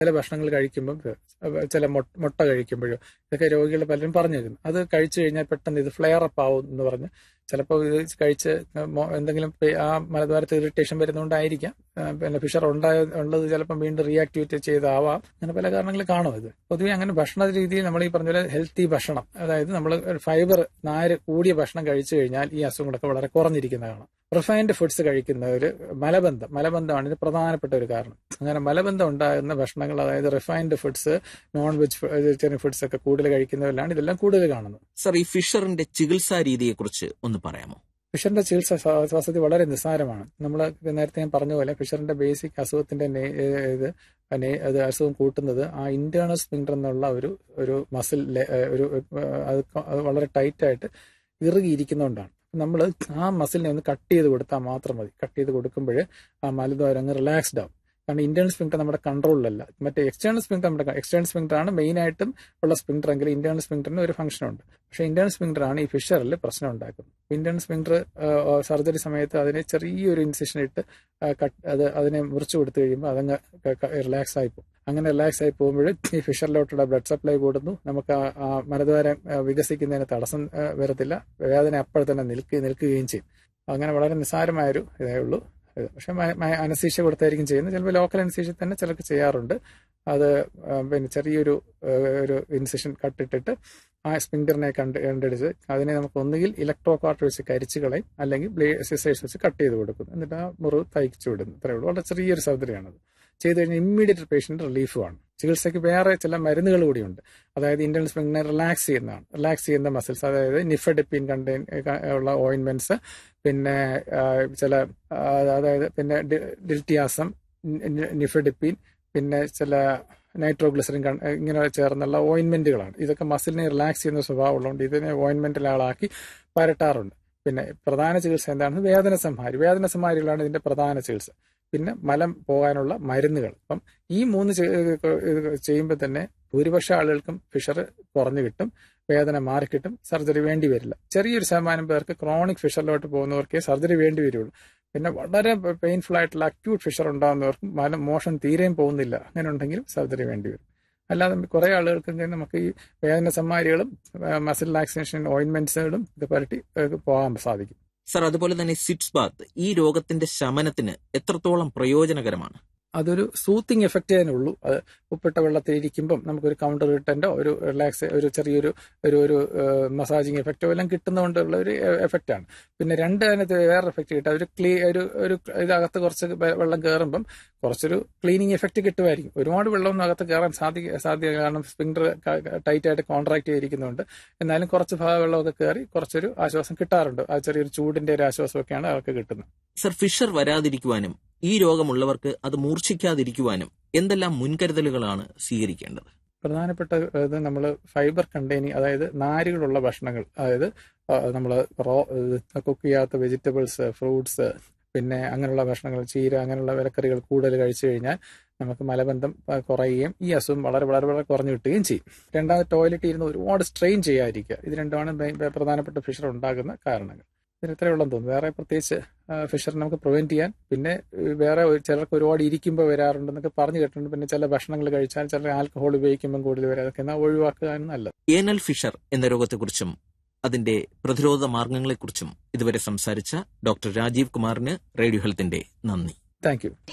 ചില ഭക്ഷണങ്ങൾ കഴിക്കുമ്പം ചില മൊ- മുട്ട കഴിക്കുമ്പോഴോ ഇതൊക്കെ രോഗികൾ പലരും പറഞ്ഞിരുന്നു അത് കഴിച്ചു കഴിഞ്ഞാൽ പെട്ടെന്ന് ഇത് ഫ്ലെയർ അപ്പ് ആവും എന്ന് പറഞ്ഞ് ചിലപ്പോൾ ഇത് കഴിച്ച് മോ- എന്തെങ്കിലും പെ- ആ മലദ്വാരത്ത് ഇറിറ്റേഷൻ വരുന്നതുകൊണ്ടായിരിക്കാം ആ, പിന്നെ ഫിഷർ ഉണ്ടായ ഉള്ളത് ചിലപ്പം വീണ്ടും റീആക്ടിവേറ്റ് ചെയ്താവാം അങ്ങനെ പല കാരണങ്ങൾ കാണും ഇത് പൊതുവെ അങ്ങനെ ഭക്ഷണ രീതിയിൽ നമ്മൾ ഈ പറഞ്ഞ പോലെ ഹെൽത്തി ഭക്ഷണം അതായത് നമ്മൾ ഫൈബർ നാര് കൂടിയ ഭക്ഷണം കഴിച്ചു കഴിഞ്ഞാൽ ഈ അസുഖങ്ങളൊക്കെ വളരെ കുറഞ്ഞിരിക്കുന്നതാണ് റിഫൈൻഡ് ഫുഡ്സ് കഴിക്കുന്നവർ മലബന്ധം മലബന്ധമാണ് ഇത് പ്രധാനപ്പെട്ട ഒരു കാരണം അങ്ങനെ മലബന്ധം ഉണ്ടാകുന്ന ഭക്ഷണങ്ങൾ അതായത് refined foods non veg vegetarian foods ഒക്കെ കൂടുതൽ കഴിക്കുന്നവരിലാണ് ഇതെല്ലാം കൂടുതൽ കാണുന്നത് സർ ഈ ഫിഷറിന്റെ ചികിത്സാ രീതിയെക്കുറിച്ച് ഒന്ന് പറയാമോ ഫിഷറിന്റെ ചികിത്സ ശ്വാ- ശ്വാസത്തിൽ വളരെ നിസ്സാരമാണ് നമ്മൾ നേരത്തെ ഞാൻ പറഞ്ഞ പോലെ ഫിഷറിന്റെ ബേസിക് അസുഖത്തിന്റെ നേ- ഏഹ് ഇത് നെ- അത് അസുഖം കൂട്ടുന്നത് ആ ഇന്റേണൽ സ്പിങ്ഡർ എന്നുള്ള ഒരു ഒരു മസിൽ ഒരു ഏഹ് അത് ക- അത് വളരെ ടൈറ്റ് ആയിട്ട് ഇറുകിയിരിക്കുന്നതുകൊണ്ടാണ് നമ്മൾ ആ മസിലിനെ ഒന്ന് കട്ട് ചെയ്ത് കൊടുത്താൽ മാത്രം മതി കട്ട് ചെയ്ത് കൊടുക്കുമ്പോൾ ആ മലദ്വാരം അങ്ങ് റിലാക്സ്ഡ് ആവും കാരണം ഇന്റേണൽ സ്പിങ്ഡർ നമ്മുടെ കൺട്രോളിലല്ല മറ്റേ എക്സ്റ്റേണൽ സ്പിങ്ഡർ നമ്മുടെ എക്സ്റ്റേണൽ സ്പിങ്ഡർ ആണ് മെയിൻ ആയിട്ടും ഉള്ള സ്പിങ്ഡർ എങ്കിൽ ഇന്റേണൽ സ്പിങ്ഡറിന് ഒരു ഫംഗ്ഷൻ ഉണ്ട് പക്ഷേ ഇന്റേണൽ സ്പിങ്ഡർ ആണ് ഈ ഫിഷറിൽ പ്രശ്നം ഉണ്ടാക്കുന്നത് ഇന്റേണൽ സ്പിങ്ഡർ സർജറി സമയത്ത് അതിനെ ചെറിയൊരു ഇൻസിഷൻ ഇട്ട് ആ, കട്ട് അത് അതിനെ മുറിച്ചു കൊടുത്തു കഴിയുമ്പോൾ അതങ്ങ് റിലാക്സ് ആയി പോകും അങ്ങനെ റിലാക്സ് ആയി പോകുമ്പോൾ ഈ ഫിഷറിലോട്ടുള്ള ബ്ലഡ് സപ്ലൈ കൂടുന്നു നമുക്ക് ആ- ആ മലദ്വാരം ആ, വികസിക്കുന്നതിന് തടസ്സം ആ, വരത്തില്ല വേദന അപ്പോൾ തന്നെ നിൽക്കുക നിൽക്കുകയും ചെയ്യും അങ്ങനെ വളരെ നിസ്സാരമായൊരു ഇതേ ഉള്ളൂ ഇത് പക്ഷെ അനസീഷ്യ കൊടുത്തായിരിക്കും ചെയ്യുന്നത് ചിലപ്പോൾ ലോക്കൽ അനസീഷ്യ തന്നെ ചിലർക്ക് ചെയ്യാറുണ്ട് അത് ആ, പിന്നെ ചെറിയൊരു ആ, ഒരു ഇൻസിഷൻ കട്ടിട്ടിട്ട് ആ സ്പിങ്കറിനെ കണ്ട് കണ്ടെടുത്ത് അതിനെ നമുക്ക് ഒന്നുകിൽ ഇലക്ട്രോ കാർട്ട് വെച്ച് കരിച്ചു കളയും അല്ലെങ്കിൽ ബ്ലേ സിസേഴ്സ് വെച്ച് കട്ട് ചെയ്ത് കൊടുക്കും എന്നിട്ട് ആ മുറിവ് തയ്ച്ചു വിടുന്നു ഇത്രയേ ഉള്ളൂ വളരെ ചെറിയൊരു സർജറിയാണത് ചെയ്ത് കഴിഞ്ഞാൽ ഇമ്മീഡിയറ്റ് പേഷ്യന്റ് റിലീഫുമാണ് ചികിത്സയ്ക്ക് വേറെ ചില മരുന്നുകൾ കൂടിയുണ്ട് അതായത് ഇന്റേണൽ സ്പിങ്ങിനെ റിലാക്സ് ചെയ്യുന്നതാണ് റിലാക്സ് ചെയ്യുന്ന മസിൽസ് അതായത് നിഫഡിപ്പിൻ കണ്ടെയ്ൻ ഉള്ള ഓയിൻമെന്റ്സ് പിന്നെ ആ, ചില ആ, അതായത് പിന്നെ ഡി- ഡിൽറ്റിയാസം നി- നിഫഡിപ്പിൻ പിന്നെ ചില നൈട്രോഗ്ലിസറിൻ കൺ- ഇങ്ങനെ ചേർന്നുള്ള ഓയിൻമെന്റുകളാണ് ഇതൊക്കെ മസിലിനെ റിലാക്സ് ചെയ്യുന്ന സ്വഭാവമുള്ളതുകൊണ്ട് ഇതിനെ ഓയിൻമെന്റിലാളാക്കി പരട്ടാറുണ്ട് പിന്നെ പ്രധാന ചികിത്സ എന്താണ് വേദന സംഹാരി വേദന സംഹാരികളാണ് ഇതിന്റെ പ്രധാന ചികിത്സ പിന്നെ മലം പോകാനുള്ള മരുന്നുകൾ അപ്പം ഈ മൂന്ന് ചെയ്യുമ്പോൾ തന്നെ ഭൂരിപക്ഷ ആളുകൾക്കും ഫിഷർ കുറഞ്ഞു കിട്ടും വേദന മാറിക്കിട്ടും സർജറി വേണ്ടി വരില്ല ചെറിയൊരു ശതമാനം പേർക്ക് ക്രോണിക് ഫിഷറിലോട്ട് പോകുന്നവർക്കേ സർജറി വേണ്ടി വരുള്ളൂ പിന്നെ വളരെ പെയിൻഫുൾ ആയിട്ടുള്ള അക്യൂട്ട് ഫിഷർ ഉണ്ടാകുന്നവർക്കും മല മോഷൻ തീരെയും പോകുന്നില്ല അങ്ങനെ ഉണ്ടെങ്കിലും സർജറി വേണ്ടി വരും അല്ലാതെ കുറെ ആളുകൾക്ക് നമുക്ക് ഈ വേദന സമ്മാരികളും മസിൽ റിലാക്സേഷൻ ഓയിൻമെന്റ്സുകളും ഇത് പരട്ടി ഏഹ് പോകാൻ സാധിക്കും സർ അതുപോലെ തന്നെ സിറ്റ്സ് ബാത്ത് ഈ രോഗത്തിന്റെ ശമനത്തിന് എത്രത്തോളം പ്രയോജനകരമാണ് അതൊരു സൂത്തിങ് എഫക്റ്റ് അതിനുള്ളൂ അത് ഉപ്പിട്ട വെള്ളത്തിൽ ഇരിക്കുമ്പം നമുക്കൊരു കൗണ്ടർ റിട്ടൻറ്റോ ഒരു റിലാക്സ് ഒരു ചെറിയൊരു ഒരു ഒരു മസാജിങ് എഫക്റ്റോ എല്ലാം കിട്ടുന്നതുകൊണ്ടുള്ള ഒരു എഫക്റ്റ് ആണ് പിന്നെ രണ്ട് അതിനകത്ത് വേറെ എഫക്റ്റ് കിട്ടും ഒരു ക്ലീ ഒരു ഒരു ഇതകത്ത് കുറച്ച് വെ- വെള്ളം കയറുമ്പം കുറച്ചൊരു ക്ലീനിങ് എഫക്റ്റ് കിട്ടുമായിരിക്കും ഒരുപാട് വെള്ളമൊന്നും അകത്ത് കയറാൻ സാധിക്ക സാധ്യത കാരണം സ്പിങ്കർ ടൈറ്റ് ആയിട്ട് കോൺട്രാക്ട് ചെയ്തിരിക്കുന്നുണ്ട് എന്നാലും കുറച്ച് ഭാഗ വെള്ളമൊക്കെ കയറി കുറച്ചൊരു ആശ്വാസം കിട്ടാറുണ്ട് ആ ചെറിയൊരു ചൂടിന്റെ ഒരു ആശ്വാസമൊക്കെയാണ് അവർക്ക് കിട്ടുന്നത് സർ ഫിഷർ വരാതിരിക്കുവാനും ഈ രോഗമുള്ളവർക്ക് അത് മൂർച്ഛിക്കാതിരിക്കുവാനും എന്തെല്ലാം മുൻകരുതലുകളാണ് സ്വീകരിക്കേണ്ടത് പ്രധാനപ്പെട്ട ഇത് നമ്മൾ ഫൈബർ കണ്ടെയ്നിങ് അതായത് നാരുകളുള്ള ഭക്ഷണങ്ങൾ അതായത് നമ്മൾ റോ കുക്ക് ചെയ്യാത്ത വെജിറ്റബിൾസ് ഫ്രൂട്ട്സ് പിന്നെ അങ്ങനെയുള്ള ഭക്ഷണങ്ങൾ ചീര അങ്ങനെയുള്ള വിലക്കറികൾ കൂടുതൽ കഴിച്ചു കഴിഞ്ഞാൽ നമുക്ക് മലബന്ധം ആ, കുറയുകയും ഈ അസുഖം വളരെ വളരെ വളരെ കുറഞ്ഞു കിട്ടുകയും ചെയ്യും രണ്ടാമത് ടോയ്ലറ്റ് ഇരുന്ന് ഒരുപാട് സ്ട്രെയിൻ ചെയ്യാതിരിക്കുക ഇത് രണ്ടുമാണ് മെയിൻ- പ്രധാനപ്പെട്ട ഫിഷർ ഉണ്ടാകുന്ന കാരണങ്ങൾ ഇതിന് ഇത്രയേ ഉള്ളെന്ന് തോന്നുന്നു വേറെ പ്രത്യേകിച്ച് ഫിഷർ നമുക്ക് പ്രിവെന്റ് ചെയ്യാൻ പിന്നെ ഏഹ്, വേറെ ഒരു- ചിലർക്ക് ഒരുപാട് ഇരിക്കുമ്പോൾ വരാറുണ്ടെന്നൊക്കെ പറഞ്ഞു കേട്ടിട്ടുണ്ട് പിന്നെ ചില ഭക്ഷണങ്ങൾ കഴിച്ചാൽ ചിലർ ആൽക്കഹോൾ ഉപയോഗിക്കുമ്പോൾ കൂടുതൽ വരാം അതൊക്കെ എന്നാൽ ഒഴിവാക്കുകയാണ് നല്ലത് ഏനൽ ഫിഷർ എന്ന രോഗത്തെക്കുറിച്ചും അതിന്റെ പ്രതിരോധ മാർഗങ്ങളെക്കുറിച്ചും ഇതുവരെ സംസാരിച്ച ഡോക്ടർ രാജീവ് കുമാറിന് റേഡിയോ ഹെൽത്തിന്റെ നന്ദി താങ്ക് യു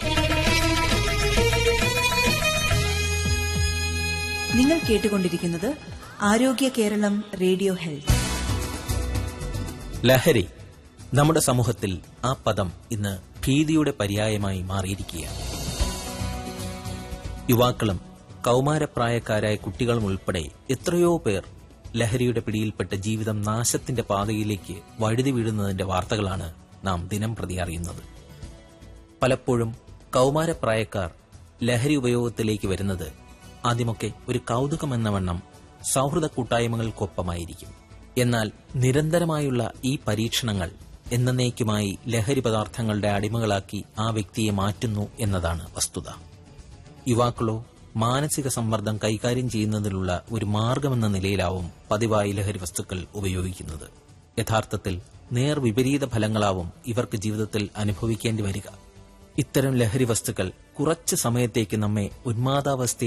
നിങ്ങൾ കേട്ടുകൊണ്ടിരിക്കുന്നത് ആരോഗ്യ കേരളം റേഡിയോ ഹെൽത്ത് ലഹരി നമ്മുടെ സമൂഹത്തിൽ ആ പദം ഇന്ന് ഭീതിയുടെ പര്യായമായി മാറിയിരിക്കുകയാണ് യുവാക്കളും കൗമാരപ്രായക്കാരായ കുട്ടികളും ഉൾപ്പെടെ എത്രയോ പേർ ലഹരിയുടെ പിടിയിൽപ്പെട്ട് ജീവിതം നാശത്തിന്റെ പാതയിലേക്ക് വഴുതി വീഴുന്നതിന്റെ വാർത്തകളാണ് നാം ദിനം പ്രതി അറിയുന്നത് പലപ്പോഴും കൗമാരപ്രായക്കാർ ലഹരി ഉപയോഗത്തിലേക്ക് വരുന്നത് ആദ്യമൊക്കെ ഒരു കൗതുകമെന്ന വണ്ണം സൗഹൃദ കൂട്ടായ്മകൾക്കൊപ്പമായിരിക്കും എന്നാൽ നിരന്തരമായുള്ള ഈ പരീക്ഷണങ്ങൾ എന്നേക്കുമായി ലഹരി പദാർത്ഥങ്ങളുടെ അടിമകളാക്കി ആ വ്യക്തിയെ മാറ്റുന്നു എന്നതാണ് വസ്തുത യുവാക്കളോ മാനസിക സമ്മർദ്ദം കൈകാര്യം ചെയ്യുന്നതിനുള്ള ഒരു മാർഗമെന്ന നിലയിലാവും പതിവായി ലഹരി വസ്തുക്കൾ ഉപയോഗിക്കുന്നത് യഥാർത്ഥത്തിൽ നേർ വിപരീത ഫലങ്ങളാവും ഇവർക്ക് ജീവിതത്തിൽ അനുഭവിക്കേണ്ടി വരിക ഇത്തരം ലഹരി വസ്തുക്കൾ കുറച്ച് സമയത്തേക്ക് നമ്മെ ഉന്മാദാവസ്ഥയിൽ